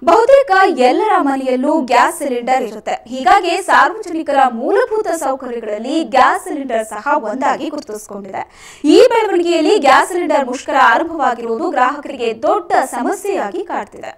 ಬಹುತೇಕ ಎಲ್ಲರ ಮನೆಯಲ್ಲೂ ಗ್ಯಾಸ್ ಸಿಲಿಂಡರ್ ಇರುತ್ತೆ ಹೀಗಾಗಿ ಸಾರ್ವಜನಿಕರ ಮೂಲಭೂತ ಸೌಕರ್ಯಗಳಲ್ಲಿ ಗ್ಯಾಸ್ ಸಿಲಿಂಡರ್ ಸಹ ಒಂದಾಗಿ ಗುರುತಿಸಿಕೊಂಡಿದೆ ಈ ಬೆಳವಣಿಗೆಯಲ್ಲಿ ಗ್ಯಾಸ್ ಸಿಲಿಂಡರ್ ಮುಷ್ಕರ ಆರಂಭವಾಗಿರುವುದು ಗ್ರಾಹಕರಿಗೆ ದೊಡ್ಡ ಸಮಸ್ಯೆಯಾಗಿ ಕಾಡ್ತಿದೆ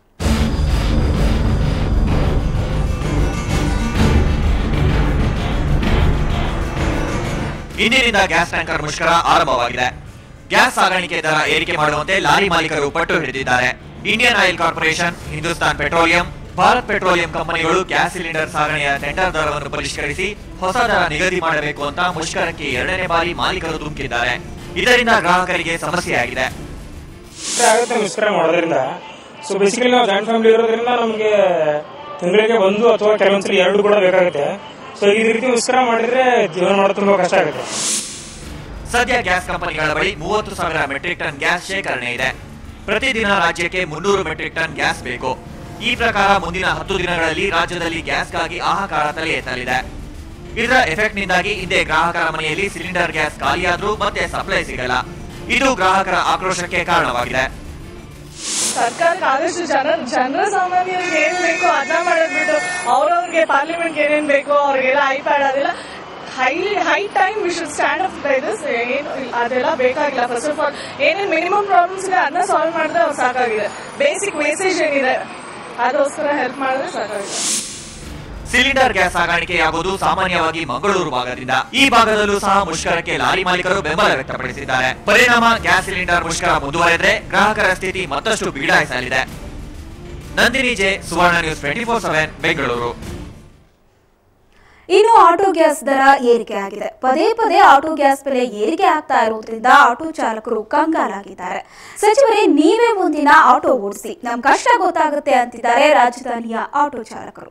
ಇಂದಿನಿಂದ ಗ್ಯಾಸ್ ಟ್ಯಾಂಕರ್ ಮುಷ್ಕರ ಆರಂಭವಾಗಿದೆ ಗ್ಯಾಸ್ ಸಾಗಾಣಿಕೆ ದರ ಏರಿಕೆ ಮಾಡುವಂತೆ ಲಾರಿ ಮಾಲೀಕರು ಪಟ್ಟು ಹಿಡಿದಿದ್ದಾರೆ Indian Oil Corporation Hindustan Petroleum Bharat Petroleum ಕಂಪನಿಗಳು ಗ್ಯಾಸ್ ಸಿಲಿಂಡರ್ ಸಾಗಣೆಯ ಟೆಂಡರ್ ದರವನ್ನು ಪರಿಷ್ಕರಿಸಿ ಹೊಸ ದರ ನಿಗದಿ ಮಾಡಬೇಕು ಅಂತ ಮುಷ್ಕರಕ್ಕೆ ಎರಡನೇ ಬಾರಿ ಮಾಲೀಕರು ಧುಮುಕಿದ್ದಾರೆ ಇದರಿಂದ ಗ್ರಾಹಕರಿಗೆ ಸಮಸ್ಯೆಯಾಗಿದೆ ಆಗುತ್ತೆ ಮುಷ್ಕರ ಮಾಡೋದ್ರಿಂದ ಸೊ ಬೇಸಿಕಲಿ ನಾವು ಜಾಯಿಂಟ್ ಫ್ಯಾಮಿಲಿ ಇರೋದ್ರಿಂದ ನಮಗೆ ತಿಂಗಳಿಗೆ ಒಂದು ಅಥವಾ ಕೆಲವೊಂದ್ಸಲ ಎರಡು ಕೂಡ ಬೇಕಾಗುತ್ತೆ ಸೊ ಈ ರೀತಿ ಮುಷ್ಕರ ಮಾಡಿದ್ರೆ ಜೀವನ ಮಾಡೋದು ತುಂಬಾ ಕಷ್ಟ ಆಗುತ್ತೆ ಸದ್ಯ ಗ್ಯಾಸ್ ಕಂಪನಿಗಳ ಬಳಿ ಮೂವತ್ತು ಸಾವಿರ ಮೆಟ್ರಿಕ್ ಟನ್ ಗ್ಯಾಸ್ ಶೇಖರಣೆ ಇದೆ ಪ್ರತಿದಿನ ರಾಜ್ಯಕ್ಕೆ ಮುನ್ನೂರು ಮೆಟ್ರಿಕ್ ಟನ್ ಗ್ಯಾಸ್ ಬೇಕು ಈ ಪ್ರಕಾರ ಮುಂದಿನ ಹತ್ತು ದಿನಗಳಲ್ಲಿ ರಾಜ್ಯದಲ್ಲಿ ಗ್ಯಾಸ್ಗಾಗಿ ಹಾಹಾಕಾರ ತಲೆ ಎತ್ತಲಿದೆ ಇದರ ಎಫೆಕ್ಟ್ ನಿಂದಾಗಿ ಹಿಂದೆ ಗ್ರಾಹಕರ ಮನೆಯಲ್ಲಿ ಸಿಲಿಂಡರ್ ಗ್ಯಾಸ್ ಖಾಲಿಯಾದ್ರೂ ಮತ್ತೆ ಸಪ್ಲೈ ಸಿಗಲ್ಲ ಇದು ಗ್ರಾಹಕರ ಆಕ್ರೋಶಕ್ಕೆ ಕಾರಣವಾಗಿದೆ ಸರ್ಕಾರಕ್ಕೆ ಆದಷ್ಟು ಜನ ಜನರ ಸಾಮಾನ್ಯರಿಗೆ ಏನ್ ಬೇಕೋ ಅದನ್ನ ಮಾಡೋದ್ ಬಿಟ್ಟು ಅವ್ರವ್ರಿಗೆ ಪಾರ್ಲಿಮೆಂಟ್ ಏನೇನ್ ಬೇಕೋ ಅವ್ರಿಗೆಲ್ಲ ಐಪ್ಯಾಡ್ ಅದೆಲ್ಲ high high time we should stand up by this ಏನು ಅದೆಲ್ಲ ಬೇಕಾಗಿಲ್ಲ ಫಸ್ಟ್ ಆಫ್ ಆಲ್ ಏನೇನ್ ಮಿನಿಮಮ್ ಪ್ರಾಬ್ಲಮ್ಸ್ ಇದೆ ಅದನ್ನ ಸಾಲ್ವ್ ಮಾಡಿದ್ರೆ ಅವ್ರು ಸಾಕಾಗಿದೆ ಬೇಸಿಕ್ ಮೆಸೇಜ್ ಏನಿದೆ ಅದಕ್ಕೋಸ್ಕರ ಹೆಲ್ಪ್ ಮಾಡಿದ್ರೆ ಸಾಕಾಗಿದೆ ಸಿಲಿಂಡರ್ ಗ್ಯಾಸ್ ಸಾಗಾಣಿಕೆಯಾಗುವುದು ಸಾಮಾನ್ಯವಾಗಿ ಮಂಗಳೂರು ಭಾಗದಿಂದ ಈ ಭಾಗದಲ್ಲೂ ಸಹ ಮುಷ್ಕರಕ್ಕೆ ಲಾರಿ ಮಾಲೀಕರು ಬೆಂಬಲ ವ್ಯಕ್ತಪಡಿಸಿದ್ದಾರೆ ಪರಿಣಾಮ ಗ್ಯಾಸ್ ಸಿಲಿಂಡರ್ ಮುಷ್ಕರ ಮುಂದುವರೆದ್ರೆ ಗ್ರಾಹಕರ ಸ್ಥಿತಿ ಮತ್ತಷ್ಟು ಬೀಡಾಯಿಸಲಿದೆ Nandini J Suvarna News twenty four seven Bengaluru ಇನ್ನು ಆಟೋ ಗ್ಯಾಸ್ ದರ ಏರಿಕೆ ಆಗಿದೆ ಪದೇ ಪದೇ ಆಟೋ ಗ್ಯಾಸ್ ಬೆಲೆ ಏರಿಕೆ ಆಗ್ತಾ ಇರುವುದರಿಂದ ಆಟೋ ಚಾಲಕರು ಕಂಗಾಲಾಗಿದ್ದಾರೆ ಸಚಿವರೇ ನೀವೇ ಒಂದಿನ ಆಟೋ ಓಡಿಸಿ ನಮ್ ಕಷ್ಟ ಗೊತ್ತಾಗುತ್ತೆ ಅಂತಿದ್ದಾರೆ ರಾಜಧಾನಿಯ ಆಟೋ ಚಾಲಕರು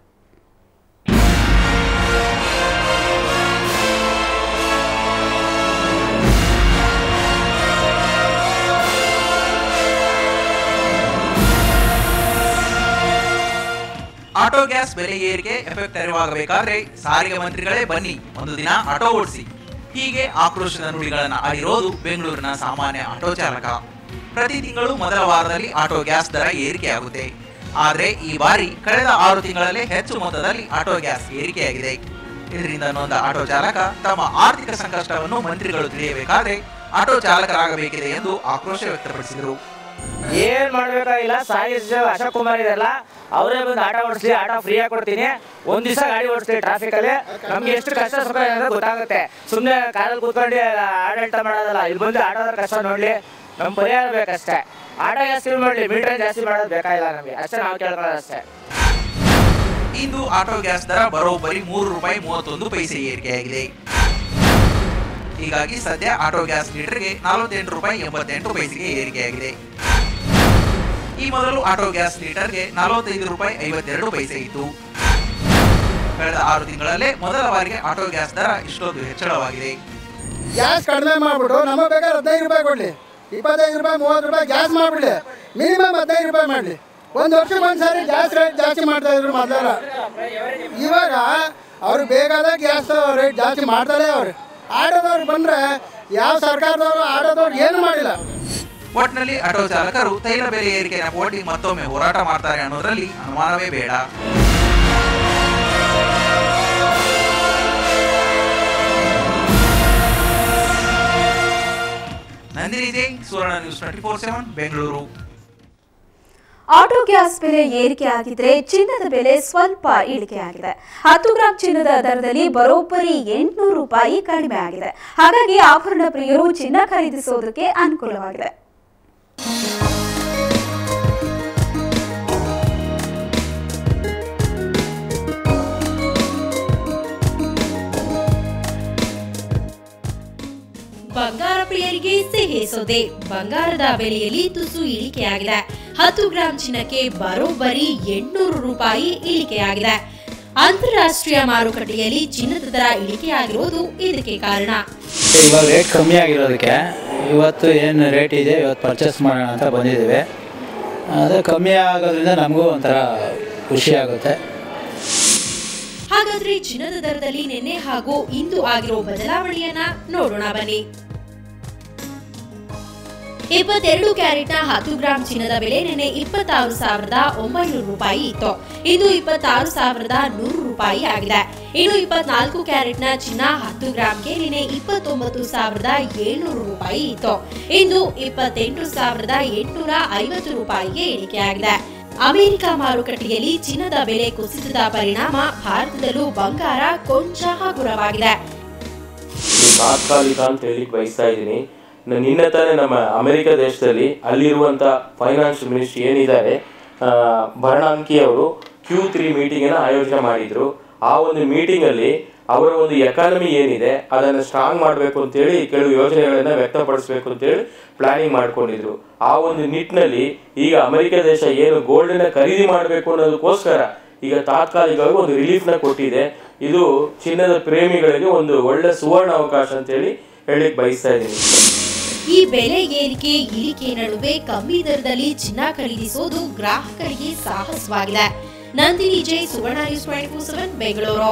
ಆಟೋ ಗ್ಯಾಸ್ ಬೆಲೆ ಏರಿಕೆ ಎಫೆಕ್ಟ್ ತೆರವಾಗಬೇಕಾದ್ರೆ ಸಾರಿಗೆ ಮಂತ್ರಿಗಳೇ ಬನ್ನಿ ಒಂದು ದಿನ ಆಟೋ ಓಡಿಸಿ ಹೀಗೆ ಆಕ್ರೋಶದ ನುಡಿಗಳನ್ನ ಆಡಿರೋದು ಬೆಂಗಳೂರಿನ ಸಾಮಾನ್ಯ ಆಟೋ ಚಾಲಕ ಪ್ರತಿ ತಿಂಗಳು ಮೊದಲ ವಾರದಲ್ಲಿ ಆಟೋ ಗ್ಯಾಸ್ ದರ ಏರಿಕೆಯಾಗುತ್ತೆ ಆದ್ರೆ ಈ ಬಾರಿ ಕಳೆದ ಆರು ತಿಂಗಳಲ್ಲೇ ಹೆಚ್ಚು ಮೊತ್ತದಲ್ಲಿ ಆಟೋ ಗ್ಯಾಸ್ ಏರಿಕೆಯಾಗಿದೆ ಇದರಿಂದ ನೊಂದ ಆಟೋ ಚಾಲಕ ತಮ್ಮ ಆರ್ಥಿಕ ಸಂಕಷ್ಟವನ್ನು ಮಂತ್ರಿಗಳು ತಿಳಿಯಬೇಕಾದ್ರೆ ಆಟೋ ಚಾಲಕರಾಗಬೇಕಿದೆ ಎಂದು ಆಕ್ರೋಶ ವ್ಯಕ್ತಪಡಿಸಿದರು ಏನ್ ಮಾಡ್ಬೇಕಾಗಿಲ್ಲ ಸಾಯಿ ಸಚಿವ ಅಶೋಕ್ ಕುಮಾರ್ ಇದೆಲ್ಲ ಅವರೇ ಬಂದು ಆಟೋ ಓಡಿಸ್ಲಿ ಆಟೋ ಫ್ರೀ ಆಗಿ ಕೊಡ್ತೀನಿ ಒಂದ್ ದಿವಸ ಗಾಡಿ ಓಡಿಸ್ಲಿ ಟ್ರಾಫಿಕ್ ಅಲ್ಲಿ ನಮ್ಗೆ ಎಷ್ಟು ಕಷ್ಟ ಸುಖ ಅನ್ನೋದು ಗೊತ್ತಾಗುತ್ತೆ ಸುಮ್ನೆ ಕಾರಲ್ಲಿ ಕೂತ್ಕೊಂಡು ಆಡಳಿತ ಮಾಡೋದಲ್ಲ ಇಲ್ಲಿ ಬಂದು ಆಟೋದ್ರ ಕಷ್ಟ ನೋಡ್ಲಿ ನಮ್ ಪರಿಹಾರ ಬೇಕಷ್ಟೇ ಆಟೋ ಜಾಸ್ತಿ ಮಾಡ್ಲಿ ಮೀಟರ್ ಜಾಸ್ತಿ ಮಾಡೋದು ಬೇಕಾಗಿಲ್ಲ ನಮ್ಗೆ ಅಷ್ಟೇ ನಾವು ಕೇಳ್ಕೊಳ್ಳೋದು ಅಷ್ಟೇ ಇಂದು ಆಟೋ ಗ್ಯಾಸ್ ದರ ಬರೋಬ್ಬರಿ ಮೂರು ರೂಪಾಯಿ ಮೂವತ್ತೊಂದು ಪೈಸೆ ಏರಿಕೆಯಾಗಿದೆ ಹೀಗಾಗಿ ಸದ್ಯ ಆಟೋ ಗ್ಯಾಸ್ ಲೀಟರ್ಗೆ ನಲವತ್ತೆಂಟು ರೂಪಾಯಿ ಎಂಬತ್ತೆಂಟು ಪೈಸೆಗೆ ಏರಿಕೆಯಾಗಿದೆ ಈ ಮೊದಲು ಆಟೋ ಗ್ಯಾಸ್ ಲೀಟರ್ಗೆ ನಲವತ್ತೈದು ರೂಪಾಯಿ ಐವತ್ತೆರಡು ಪೈಸೆ ಇತ್ತು ಕಳೆದ ಆರು ತಿಂಗಳಲ್ಲೇ ಮೊದಲ ಬಾರಿಗೆ ಆಟೋ ಗ್ಯಾಸ್ ದರ ಇಷ್ಟೊಂದು ಹೆಚ್ಚಳವಾಗಿದೆ ಗ್ಯಾಸ್ ಕಡಿಮೆ ಮಾಡ್ಬಿಟ್ಟು ನಮಗೆ ಬೇಕಾದ್ರೆ ಹದಿನೈದು ರೂಪಾಯಿ ಕೊಡಲಿ ಇಪ್ಪತ್ತೈದು ರೂಪಾಯಿ ಮೂವತ್ತು ರೂಪಾಯಿ ಗ್ಯಾಸ್ ಮಾಡಿಬಿಡಿ ಮಿನಿಮಮ್ ಹದಿನೈದು ರೂಪಾಯಿ ಮಾಡಲಿ ಒಂದು ವರ್ಷಕ್ಕೆ ಒಂದು ಸಾರಿ ಗ್ಯಾಸ್ ರೇಟ್ ಜಾಸ್ತಿ ಮಾಡ್ತಾ ಇದ್ರು ಮೊದಲೆಲ್ಲ ಇವಾಗ ಅವ್ರು ಬೇಕಾದ ಗ್ಯಾಸ್ ರೇಟ್ ಜಾಸ್ತಿ ಮಾಡ್ತಾರೆ ಅವ್ರು ಆಟೋದವ್ರು ಬಂದರೆ ಯಾವ ಸರ್ಕಾರದವರು ಆಟೋದವ್ರು ಏನು ಮಾಡಿಲ್ಲ ಒಟ್ನಲ್ಲಿ ಆಟೋ ಚಾಲಕರು ತೈಲ ಬೆಲೆ ಏರಿಕೆಯ ಪೋಟಿ ಮತ್ತೊಮ್ಮೆ ಹೋರಾಟ ಮಾಡ್ತಾರೆ ಅನ್ನೋದ್ರಲ್ಲಿ ಅನುಮಾನವೇ ಬೇಡ Nandini Jai Suvarna News twenty four seven Bengaluru auto gas ಬೆಲೆ ಏರಿಕೆ ಆಗಿದ್ರೆ ಚಿನ್ನದ ಬೆಲೆ ಸ್ವಲ್ಪ ಇಳಿಕೆಯಾಗಿದೆ ಹತ್ತು ಗ್ರಾಂ ಚಿನ್ನದ ದರದಲ್ಲಿ ಬರೋಬ್ಬರಿ ಎಂಟುನೂರು ರೂಪಾಯಿ ಕಡಿಮೆ ಆಗಿದೆ ಹಾಗಾಗಿ ಆಭರಣ ಪ್ರಿಯರು ಚಿನ್ನ ಖರೀದಿಸೋದಕ್ಕೆ ಅನುಕೂಲವಾಗಿದೆ ಬಂಗಾರ ಪ್ರಿಯರಿಗೆ ಸಿಹಿ ಸೊದೆ ಬಂಗಾರದ ಬೆಲೆಯಲ್ಲಿ ತುಸು ಇಳಿಕೆಯಾಗಿದೆ ಹತ್ತು ಗ್ರಾಂ ಚಿನ್ನಕ್ಕೆ ಬರೋಬ್ಬರಿ ಎಂಟುನೂರು ರೂಪಾಯಿ ಇಳಿಕೆಯಾಗಿದೆ ಅಂತಾರಾಷ್ಟ್ರೀಯ ಮಾರುಕಟ್ಟೆಯಲ್ಲಿ ಚಿನ್ನದ ದರ ಇಳಿಕೆಯಾಗಿರುವುದು ಇದಕ್ಕೆ ಕಾರಣ ಇವಾಗ ರೇಟ್ ಕಮ್ಮಿ ಆಗಿರೋದಕ್ಕೆ ಇವತ್ತು ಏನು ರೇಟ್ ಇದೆ ಇವತ್ತು ಪರ್ಚೇಸ್ ಮಾಡೋಣ ಅಂತ ಬಂದಿದ್ದೀವಿ ಅದು ಕಮ್ಮಿ ಆಗೋದ್ರಿಂದ ನಮಗೂ ಒಂಥರ ಖುಷಿ ಆಗುತ್ತೆ ಹಾಗಾದ್ರೆ ಚಿನ್ನದ ದರದಲ್ಲಿ ನಿನ್ನೆ ಹಾಗೂ ಇಂದು ಆಗಿರೋ ಬದಲಾವಣೆಯನ್ನ ನೋಡೋಣ ಬನ್ನಿ ಇಪ್ಪತ್ತೆರಡು ಕ್ಯಾರೆಟ್ನ ಹತ್ತು ಗ್ರಾಂ ಚಿನ್ನದ ಬೆಲೆ ನಿನ್ನೆ ಇಪ್ಪತ್ತಾರು ಸಾವಿರದ ಒಂಬೈನೂರು ರೂಪಾಯಿ ಇತ್ತು ಇಂದು ಇಪ್ಪತ್ತಾರು ಸಾವಿರದ ನೂರು ರೂಪಾಯಿ ಆಗಿದೆ ಇನ್ನು ಇಪ್ಪತ್ನಾಲ್ಕು ಕ್ಯಾರೆಟ್ನ ಚಿನ್ನ ಹತ್ತು ಗ್ರಾಂಗೆ ನಿನ್ನೆ ಇಪ್ಪತ್ತೊಂಬತ್ತು ಸಾವಿರದ ಏಳ್ನೂರು ರೂಪಾಯಿ ಇತ್ತು ಇಂದು ಇಪ್ಪತ್ತೆಂಟು ಸಾವಿರದ ಎಂಟುನೂರ ಐವತ್ತು ರೂಪಾಯಿಗೆ ಇಳಿಕೆಯಾಗಿದೆ ಅಮೆರಿಕ ಮಾರುಕಟ್ಟೆಯಲ್ಲಿ ಚಿನ್ನದ ಬೆಲೆ ಕುಸಿತದ ಪರಿಣಾಮ ಭಾರತದಲ್ಲೂ ಬಂಗಾರ ಕೊಂಚ ಹಗುರವಾಗಿದೆ ಇದು ತಾತ್ಕಾಲಿಕ ಅಂತ ಹೇಳಿಕ್ ಬಯಸ್ತಾ ಇದ್ದೀನಿ ನ- ನಿನ್ನೆ ತಾನೇ ನಮ್ಮ ಅಮೆರಿಕ ದೇಶದಲ್ಲಿ ಅಲ್ಲಿರುವಂಥ ಫೈನಾನ್ಸ್ ಮಿನಿಸ್ಟ್ರಿ ಏನಿದ್ದಾರೆ ಆ, ಭರಣಾಂಕಿ ಅವರು ಕ್ಯೂ ತ್ರೀ ಮೀಟಿಂಗನ್ನು ಆಯೋಜನೆ ಮಾಡಿದ್ರು ಆ ಒಂದು ಮೀಟಿಂಗಲ್ಲಿ ಅವರ ಒಂದು ಎಕಾನಮಿ ಏನಿದೆ ಅದನ್ನು ಸ್ಟ್ರಾಂಗ್ ಮಾಡಬೇಕು ಅಂತೇಳಿ ಕೆಲವು ಯೋಜನೆಗಳನ್ನು ವ್ಯಕ್ತಪಡಿಸಬೇಕು ಅಂತೇಳಿ ಪ್ಲಾನಿಂಗ್ ಮಾಡ್ಕೊಂಡಿದ್ರು ಆ ಒಂದು ನಿಟ್ಟಿನಲ್ಲಿ ಈಗ ಅಮೆರಿಕ ದೇಶ ಏನು ಗೋಲ್ಡನ್ನ ಖರೀದಿ ಮಾಡಬೇಕು ಅನ್ನೋದಕ್ಕೋಸ್ಕರ ಈಗ ತಾತ್ಕಾಲಿಕವಾಗಿ ಒಂದು ರಿಲೀಫ್ನ ಕೊಟ್ಟಿದೆ ಇದು ಚಿನ್ನದ ಪ್ರೇಮಿಗಳಿಗೆ ಒಂದು ಒಳ್ಳೆ ಸುವರ್ಣ ಅವಕಾಶ ಅಂತೇಳಿ ಹೇಳಿಕ್ ಬಯಸ್ತಾ ಇದ್ದೀನಿ ಈ ಬೆಲೆ ಏರಿಕೆ ಇಳಿಕೆ ನಡುವೆ ಕಮ್ಮಿ ದರದಲ್ಲಿ ಚಿನ್ನ ಖರೀದಿಸುವುದು ಗ್ರಾಹಕರಿಗೆ ಸಾಹಸವಾಗಿದೆ Nandini Jai Suvarna News twenty four seven Bengaluru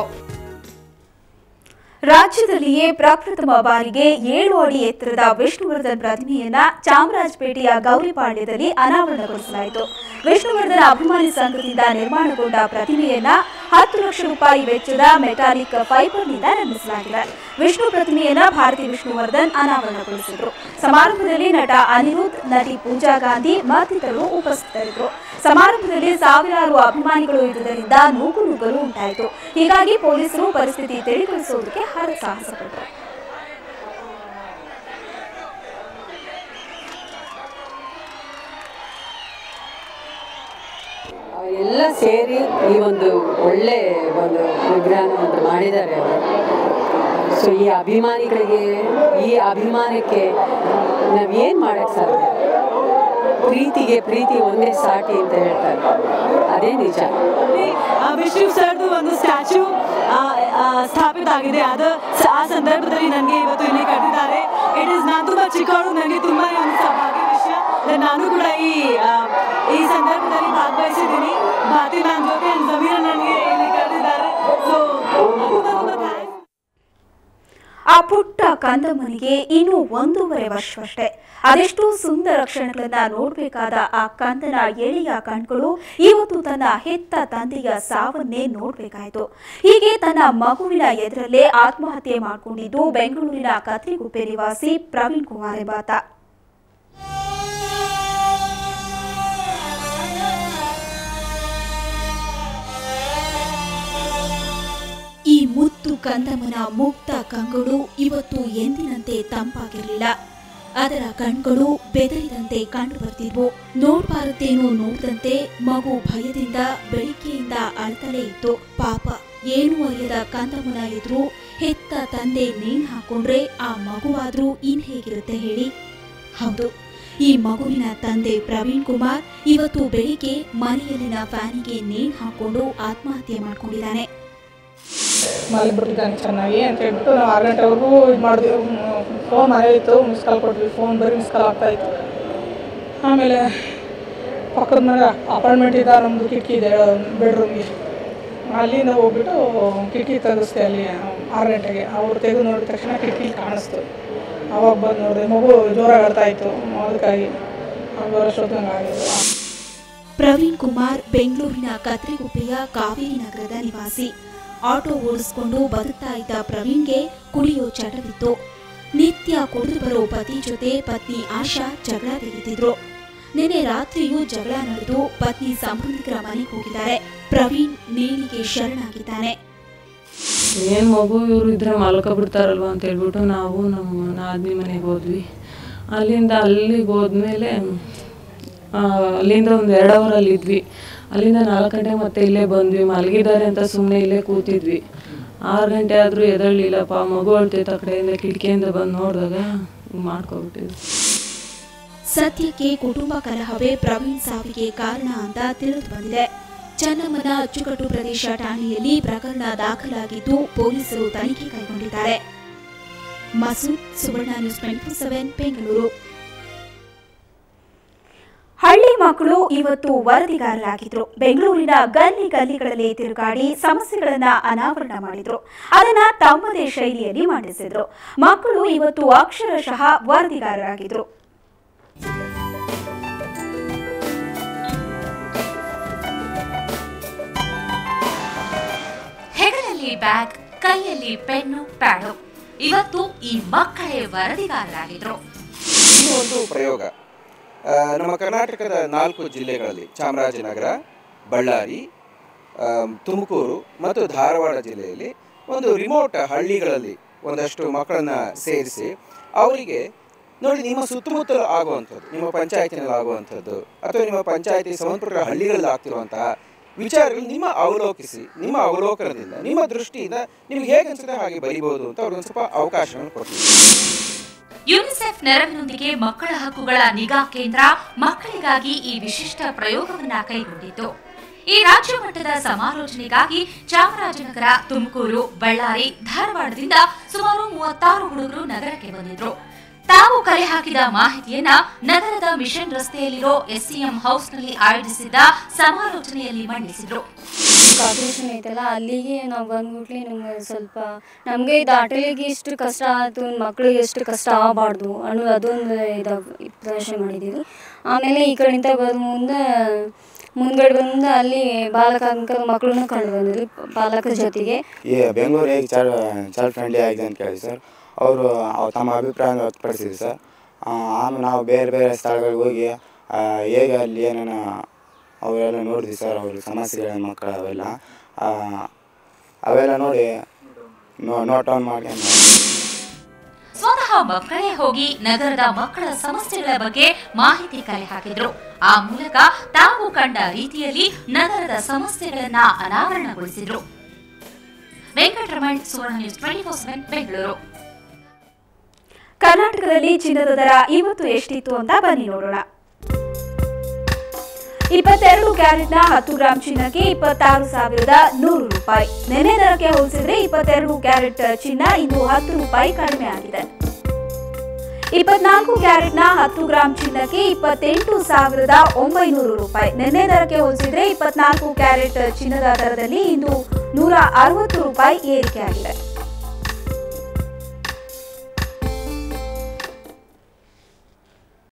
ರಾಜ್ಯದಲ್ಲಿಯೇ ಪ್ರಪ್ರಥಮ ಬಾರಿಗೆ ಏಳು ಅಡಿ ಎತ್ತರದ ವಿಷ್ಣುವರ್ಧನ್ ಪ್ರತಿಮೆಯನ್ನ ಚಾಮರಾಜಪೇಟೆಯ ಗೌರಿಪಾಳ್ಯದಲ್ಲಿ ಅನಾವರಣಗೊಳಿಸಲಾಯಿತು ವಿಷ್ಣುವರ್ಧನ್ ಅಭಿಮಾನಿ ಸಂಘದಿಂದ ನಿರ್ಮಾಣಗೊಂಡ ಪ್ರತಿಮೆಯನ್ನ ಹತ್ತು ಲಕ್ಷ ರೂಪಾಯಿ ವೆಚ್ಚದ ಮೆಟಾಲಿಕ್ ಫೈಬರ್ನಿಂದ ನಿರ್ಮಿಸಲಾಗಿದೆ ವಿಷ್ಣು ಪ್ರತಿಮೆಯನ್ನ ಭಾರತಿ ವಿಷ್ಣುವರ್ಧನ್ ಅನಾವರಣಗೊಳಿಸಿದ್ರು ಸಮಾರಂಭದಲ್ಲಿ ನಟ ಅನಿರುದ್ಧ್ ನಟಿ ಪೂಜಾ ಗಾಂಧಿ ಮತ್ತಿತರರು ಉಪಸ್ಥಿತರಿದ್ದರು ಸಮಾರಂಭದಲ್ಲಿ ಸಾವಿರಾರು ಅಭಿಮಾನಿಗಳು ಇದ್ದುದರಿಂದ ನೂಕು ನುಗ್ಗಲು ಉಂಟಾಯಿತು ಹೀಗಾಗಿ ಪೊಲೀಸರು ಪರಿಸ್ಥಿತಿ ತಿಳಿಗೊಳಿಸುವುದಕ್ಕೆ ಹರಸಾಹಸ ಪಟ್ಟರು ಎಲ್ಲ ಸೇರಿ ಈ ಒಂದು ಒಳ್ಳೆ ಒಂದು ವಿಗ್ರಹನ ಒಂದು ಮಾಡಿದ್ದಾರೆ ಅವರು ಸೊ ಈ ಅಭಿಮಾನಿಗಳಿಗೆ ಈ ಅಭಿಮಾನಕ್ಕೆ ನಾವೇನು ಮಾಡೋಕ್ಕೆ ಸಾಧ್ಯ ಪ್ರೀತಿಗೆ ಪ್ರೀತಿ ಒಂದೇ ಸಾಟಿ ಅಂತ ಹೇಳ್ತಾರೆ ಅದೇ ನಿಜ ಆ ವಿಷ್ಣು ಸರ್ದು ಒಂದು ಸ್ಟ್ಯಾಚು ಸ್ಥಾಪಿತ ಆಗಿದೆ ಅದು ಸ- ಆ ಸಂದರ್ಭದಲ್ಲಿ ನನಗೆ ಇವತ್ತು ಇಲ್ಲಿ ಕರೆದಿದ್ದಾರೆ ಇಟ್ ಇಸ್ ನಾನು ತುಂಬ ಚಿಕ್ಕವಳು ನನಗೆ ತುಂಬಾ ಒಂದು ಸೌಭಾಗ್ಯ ವಿಷಯ that ನಾನು ಕೂಡ ಈ ಆ, ಈ ಸಂದರ್ಭದಲ್ಲಿ ಭಾಗವಹಿಸಿದ್ದೀನಿ ಭಾರತಿ ಮ್ಯಾಮ್ ಜೊತೆ and ಸಮೀರ ನನಗೆ ಇಲ್ಲಿ ಕರೆದಿದ್ದಾರೆ ಸೊ ತುಂಬ ತುಂಬ ಥ್ಯಾಂಕ್ಸ್ ಆ ಪುಟ್ಟ ಕಂದಮ್ಮನಿಗೆ ಇನ್ನೂ ಒಂದೂವರೆ ವರ್ಷವಷ್ಟೇ ಅದೆಷ್ಟೋ ಸುಂದರ ಕ್ಷಣಗಳನ್ನ ನೋಡ್ಬೇಕಾದ ಆ ಕಂದನ ಎಳೆಯ ಕಣ್ಗಳು ಇವತ್ತು ತನ್ನ ಹೆತ್ತ ತಂದೆಯ ಸಾವನ್ನೇ ನೋಡ್ಬೇಕಾಯ್ತು ಹೀಗೆ ತನ್ನ ಮಗುವಿನ ಎದುರಲ್ಲೇ ಆತ್ಮಹತ್ಯೆ ಮಾಡಿಕೊಂಡಿದ್ದು ಬೆಂಗಳೂರಿನ ಕತ್ರಿಗುಪ್ಪೆ ನಿವಾಸಿ ಪ್ರವೀಣ್ ಕುಮಾರ್ ಎಂಬಾತ ಈ ಮುತ್ತು ಕಂದಮ್ಮನ ಮುಕ್ತ ಕಂಗಳು ಇವತ್ತು ಎಂದಿನಂತೆ ತಂಪಾಗಿರಲಿಲ್ಲ ಅದರ ಕಣ್ಗಳು ಬೆದರಿದಂತೆ ಕಂಡು ಬರ್ತಿದ್ವು ನೋಡ್ಬಾರದೇನೋ ನೋಡ್ದಂತೆ ಮಗು ಭಯದಿಂದ ಬೆಳಿಗ್ಗೆಯಿಂದ ಅಳ್ತಲೇ ಇತ್ತು ಪಾಪ ಏನೂ ಅರಿಯದ ಕಂದಮ್ಮನ ಎದುರು ಹೆತ್ತ ತಂದೆ ನೇಣು ಹಾಕೊಂಡ್ರೆ ಆ ಮಗುವಾದ್ರೂ ಇನ್ ಹೇಗಿರುತ್ತೆ ಹೇಳಿ ಹೌದು ಈ ಮಗುವಿನ ತಂದೆ ಪ್ರವೀಣ್ ಕುಮಾರ್ ಇವತ್ತು ಬೆಳಿಗ್ಗೆ ಮನೆಯಲ್ಲಿನ ಫ್ಯಾನಿಗೆ ನೇಣು ಹಾಕೊಂಡು ಆತ್ಮಹತ್ಯೆ ಮಾಡ್ಕೊಂಡಿದ್ದಾನೆ ಮಲಗಿಬಿಟ್ಟಿದ್ದಾನೆ ಚೆನ್ನಾಗಿ ಅಂತ ಹೇಳ್ಬಿಟ್ಟು ನಾವು ಆರು ಗಂಟೆವರೆಗೂ ಇದು ಮಾಡಿದ್ವಿ ಫೋನ್ ಮನೆಯಿತ್ತು ಮಿಸ್ ಕಾಲ್ ಕೊಟ್ವಿ ಫೋನ್ ಬರೀ ಮಿಸ್ ಕಾಲ್ ಆಗ್ತಾ ಇತ್ತು ಆಮೇಲೆ ಪಕ್ಕದ ಮನೆ ಅಪಾರ್ಟ್ಮೆಂಟ್ ಇದೆ ನಮ್ಮದು ಕಿಟಕಿ ಇದೆ ಬೆಡ್ರೂಮ್ಗೆ ಅಲ್ಲಿಂದ ಹೋಗ್ಬಿಟ್ಟು ಕಿಟಕಿ ತೆಗೆಸ್ದೆ ಅಲ್ಲಿ ಆರು ಗಂಟೆಗೆ ಅವ್ರು ತೆಗೆದು ನೋಡಿದ ತಕ್ಷಣ ಕಿಟಕಿ ಕಾಣಿಸ್ತು ಅವಾಗ ಬಂದು ನೋಡಿದೆ ಮಗು ಜೋರಾಗಿ ಆಡ್ತಾ ಇತ್ತು ಅದಕ್ಕಾಗಿ ಬರೋಷ್ಟೊತ್ತಿಗೆ ಆಗಿದ್ದು ಪ್ರವೀಣ್ ಕುಮಾರ್ ಬೆಂಗಳೂರಿನ ಕತ್ರಿಗುಪ್ಪೆಯ ಕಾವೇರಿ ನಗರದ ನಿವಾಸಿ ಆಟೋ ಓಡಿಸ್ಕೊಂಡು ಬದುಕ್ತಾ ಇದ್ದ ಪ್ರವೀಣ್ಗೆ ಕುಡಿಯೋ ಚಟವಿತ್ತು ನಿತ್ಯ ಕುಡಿದು ಬರೋ ಪತಿ ಜೊತೆ ಪತ್ನಿ ಆಶಾ ಜಗಳ ತೆಗೆದಿದ್ರು ನಿನ್ನೆ ರಾತ್ರಿಯೂ ಜಗಳ ನಡೆದು ಪತ್ನಿ ಸಂಬಂಧಿಕರ ಮನೆಗೆ ಹೋಗಿದ್ದಾರೆ ಪ್ರವೀಣ್ ನೇಣಿಗೆ ಶರಣಾಗಿದ್ದಾನೆ ಏನು ಮಗು ಇವರು ಇದ್ರೆ ಮಲ್ಕ ಬಿಡ್ತಾರಲ್ವ ಅಂತ ಹೇಳ್ಬಿಟ್ಟು ನಾವು ನಮ್ಮ ನಾದಿನಿ ಮನೆಗೆ ಹೋದ್ವಿ ಅಲ್ಲಿಂದ ಅಲ್ಲಿಗೆ ಹೋದ್ಮೇಲೆ ಆ, ಅಲ್ಲಿಂದ ಒಂದು ಎರಡು ಅವರ್ ಅಲ್ಲಿ ಇದ್ವಿ ಅಲ್ಲಿಂದ ನಾಲ್ಕು ಗಂಟೆಗೆ ಮತ್ತೆ ಇಲ್ಲೇ ಬಂದ್ವಿ ಮಲಗಿದ್ದಾರೆ ಅಂತ ಸುಮ್ಮನೆ ಇಲ್ಲೇ ಕೂತಿದ್ವಿ ಆರು ಗಂಟೆ ಆದರೂ ಎದಳ್ಲಿಲ್ಲಪ್ಪ ಮಗು ಅಳ್ತೈತೆ ಆ ಕಡೆಯಿಂದ ಕಿಟಕಿಯಿಂದ ಬಂದು ನೋಡಿದಾಗ ಮಾಡ್ಕೊಬಿಟ್ಟಿದ್ವಿ ಸದ್ಯಕ್ಕೆ ಕುಟುಂಬ ಕಲಹವೇ ಪ್ರವೀಣ್ ಸಾವಿಗೆ ಕಾರಣ ಅಂತ ತಿಳಿದು ಬಂದಿದೆ ಚನ್ನಮ್ಮನ ಅಚ್ಚುಕಟ್ಟು ಪ್ರದೇಶ ಠಾಣೆಯಲ್ಲಿ ಪ್ರಕರಣ ದಾಖಲಾಗಿದ್ದು ಪೊಲೀಸರು ತನಿಖೆ ಕೈಗೊಂಡಿದ್ದಾರೆ Masood Suvarna News twenty seven Bengaluru ಹಳ್ಳಿ ಮಕ್ಕಳು ಇವತ್ತು ವರದಿಗಾರರಾಗಿದ್ರು ಬೆಂಗಳೂರಿನ ಗಲ್ಲಿ ಗಲ್ಲಿಗಳಲ್ಲಿ ತಿರುಗಾಡಿ ಸಮಸ್ಯೆಗಳನ್ನ ಅನಾವರಣ ಮಾಡಿದ್ರು ಅದನ್ನ ತಮ್ಮದೇ ಶೈಲಿಯಲ್ಲಿ ಮಂಡಿಸಿದ್ರು ಮಕ್ಕಳು ಇವತ್ತು ಅಕ್ಷರಶಃ ವರದಿಗಾರರಾಗಿದ್ರು ಬ್ಯಾಗ್ ಕೈಯಲ್ಲಿ ಪೆನ್ನು ಪ್ಯಾಡು ಇವತ್ತು ಈ ಮಕ್ಕಳೇ ವರದಿಗಾರರಾಗಿದ್ರು ಈ ಒಂದು ಪ್ರಯೋಗ ಆ, ನಮ್ಮ ಕರ್ನಾಟಕದ ನಾಲ್ಕು ಜಿಲ್ಲೆಗಳಲ್ಲಿ ಚಾಮರಾಜನಗರ ಬಳ್ಳಾರಿ ಆ, ತುಮಕೂರು ಮತ್ತು ಧಾರವಾಡ ಜಿಲ್ಲೆಯಲ್ಲಿ ಒಂದು ರಿಮೋಟ್ ಹಳ್ಳಿಗಳಲ್ಲಿ ಒಂದಷ್ಟು ಮಕ್ಕಳನ್ನ ಸೇರಿಸಿ ಅವರಿಗೆ ನೋಡಿ ನಿಮ್ಮ ಸುತ್ತಮುತ್ತಲು ಆಗುವಂಥದ್ದು ನಿಮ್ಮ ಪಂಚಾಯತಿನಲ್ಲಿ ಆಗುವಂಥದ್ದು ಅಥವಾ ನಿಮ್ಮ ಪಂಚಾಯತಿ ಸಂಬಂಧಪಟ್ಟ ಹಳ್ಳಿಗಳಲ್ಲಿ ಆಗ್ತಿರುವಂತಹ ವಿಚಾರಗಳು ನಿಮ್ಮ ಅವಲೋಕಿಸಿ ನಿಮ್ಮ ಅವಲೋಕನದಿಂದ ನಿಮ್ಮ ದೃಷ್ಟಿಯಿಂದ ನಿಮ್ಗೆ ಹೇಗೆ ಅನ್ಸುತ್ತೆ ಹಾಗೆ ಬರೀಬಹುದು ಅಂತ ಅವ್ರಿಗೆ ಒಂದು ಸ್ವಲ್ಪ ಅವಕಾಶವನ್ನು ಕೊಡ್ತೀವಿ ಯುನಿಸೆಫ್ ನೆರವಿನೊಂದಿಗೆ ಮಕ್ಕಳ ಹಕ್ಕುಗಳ ನಿಗಾ ಕೇಂದ್ರ ಮಕ್ಕಳಿಗಾಗಿ ಈ ವಿಶಿಷ್ಟ ಪ್ರಯೋಗವನ್ನ ಕೈಗೊಂಡಿತ್ತು ಈ ರಾಜ್ಯ ಮಟ್ಟದ ಸಮಾಲೋಚನೆಗಾಗಿ ಚಾಮರಾಜನಗರ ತುಮಕೂರು ಬಳ್ಳಾರಿ ಧಾರವಾಡದಿಂದ ಸುಮಾರು ಮೂವತ್ತಾರು ಹುಡುಗರು ನಗರಕ್ಕೆ ಬಂದಿದ್ರು ತಾವು ಕಲೆ ಹಾಕಿದ ಮಾಹಿತಿಯನ್ನ ನಗರದ ಮಿಷನ್ ರಸ್ತೆಯಲ್ಲಿರೋ ಎಸ್ಸಿಎಂ ಹೌಸ್ನಲ್ಲಿ ಆಯೋಜಿಸಿದ್ದ ಸಮಾಲೋಚನೆಯಲ್ಲಿ ಮಂಡಿಸಿದ್ರು ಕಾರ್ಪೊರೇಷನ್ ಐತಲ್ಲ ಅಲ್ಲಿಗೆ ನಾವು ಬಂದ್ಬಿಟ್ಲಿ ನಮ್ಗೆ ಸ್ವಲ್ಪ ನಮಗೆ ಇದು ಆಟಲಿಗೆ ಇಷ್ಟು ಕಷ್ಟ ಆಯ್ತು ಮಕ್ಳಿಗೆ ಎಷ್ಟು ಕಷ್ಟ ಆಗಬಾರ್ದು ಅನ್ನೋದು ಅದೊಂದು ಇದಾಗ ಪ್ರದರ್ಶನ ಮಾಡಿದ್ದೀವಿ ಆಮೇಲೆ ಈ ಕಡೆಯಿಂದ ಬಂದ ಮುಂದೆ ಮುಂದ್ಗಡೆ ಬಂದು ಅಲ್ಲಿ ಬಾಲಕಾರ್ಮಿಕರ ಮಕ್ಕಳನ್ನು ಕಂಡು ಬಂದಿದ್ವಿ ಬಾಲಕರ ಜೊತೆಗೆ ಈ ಬೆಂಗಳೂರು ಹೇಗೆ ಚೈಲ್ಡ್ ಚೈಲ್ಡ್ ಫ್ರೆಂಡ್ಲಿ ಆಗಿದೆ ಅಂತ ಕೇಳಿ ಸರ್ ಅವರು ತಮ್ಮ ಅಭಿಪ್ರಾಯ ವ್ಯಕ್ತಪಡಿಸಿದ್ರು ಸರ್ ಆ, ಆಮೇಲೆ ನಾವು ಬೇರೆ ಬೇರೆ ಸ್ಥಳಗಳಿಗೆ ಹೋಗಿ ಆ, ಹೇಗೆ ಅಲ್ಲಿ ಏನೇನು ಅವೆಲ್ಲ ನೋಡಿದ್ವಿ ಸರ್ ಅವ್ರ ಸಮಸ್ಯೆಗಳ ಮಕ್ಕಳು ಅವೆಲ್ಲ ಆ, ಅವೆಲ್ಲ ನೋಡಿ ನೋ ನೋಟ್ ಡೌನ್ ಮಾಡ್ಕೊಂಡು ಸ್ವತಃ ಮಕ್ಕಳೇ ಹೋಗಿ ನಗರದ ಮಕ್ಕಳ ಸಮಸ್ಯೆಗಳ ಬಗ್ಗೆ ಮಾಹಿತಿ ಕಲೆ ಹಾಕಿದ್ರು ಆ ಮೂಲಕ ತಾವು ಕಂಡ ರೀತಿಯಲ್ಲಿ ನಗರದ ಸಮಸ್ಯೆಗಳನ್ನ ಅನಾವರಣಗೊಳಿಸಿದ್ರು Venkataraman Suvarna News twenty four seven Bengaluru ಕರ್ನಾಟಕದಲ್ಲಿ ಚಿನ್ನದ ದರ ಇವತ್ತು ಎಷ್ಟಿತ್ತು ಅಂತ ಬನ್ನಿ ನೋಡೋಣ ಇಪ್ಪತ್ತೆರಡು ಕ್ಯಾರೆಟ್ನ ಹತ್ತು ಗ್ರಾಂ ಚಿನ್ನಕ್ಕೆ ಇಪ್ಪತ್ತಾರು ಸಾವಿರದ ನೂರು ರೂಪಾಯಿ ನೆನೆ ದರಕ್ಕೆ ಹೋಲಿಸಿದ್ರೆ ಇಪ್ಪತ್ತೆರಡು ಕ್ಯಾರೆಟ್ ಚಿನ್ನ ಇಂದು ಹತ್ತು ರೂಪಾಯಿ ಕಡಿಮೆ ಆಗಿದೆ ಇಪ್ಪತ್ನಾಲ್ಕು ಕ್ಯಾರೆಟ್ನ ಹತ್ತು ಗ್ರಾಂ ಚಿನ್ನಕ್ಕೆ ಇಪ್ಪತ್ತೆಂಟು ಸಾವಿರದ ಒಂಬೈನೂರು ರೂಪಾಯಿ ನಿನ್ನೆ ದರಕ್ಕೆ ಹೋಲಿಸಿದ್ರೆ ಇಪ್ಪತ್ನಾಲ್ಕು ಕ್ಯಾರೆಟ್ ಚಿನ್ನದ ದರದಲ್ಲಿ ಇಂದು ನೂರ ಅರವತ್ತು ರೂಪಾಯಿ ಏರಿಕೆಯಾಗಿದೆ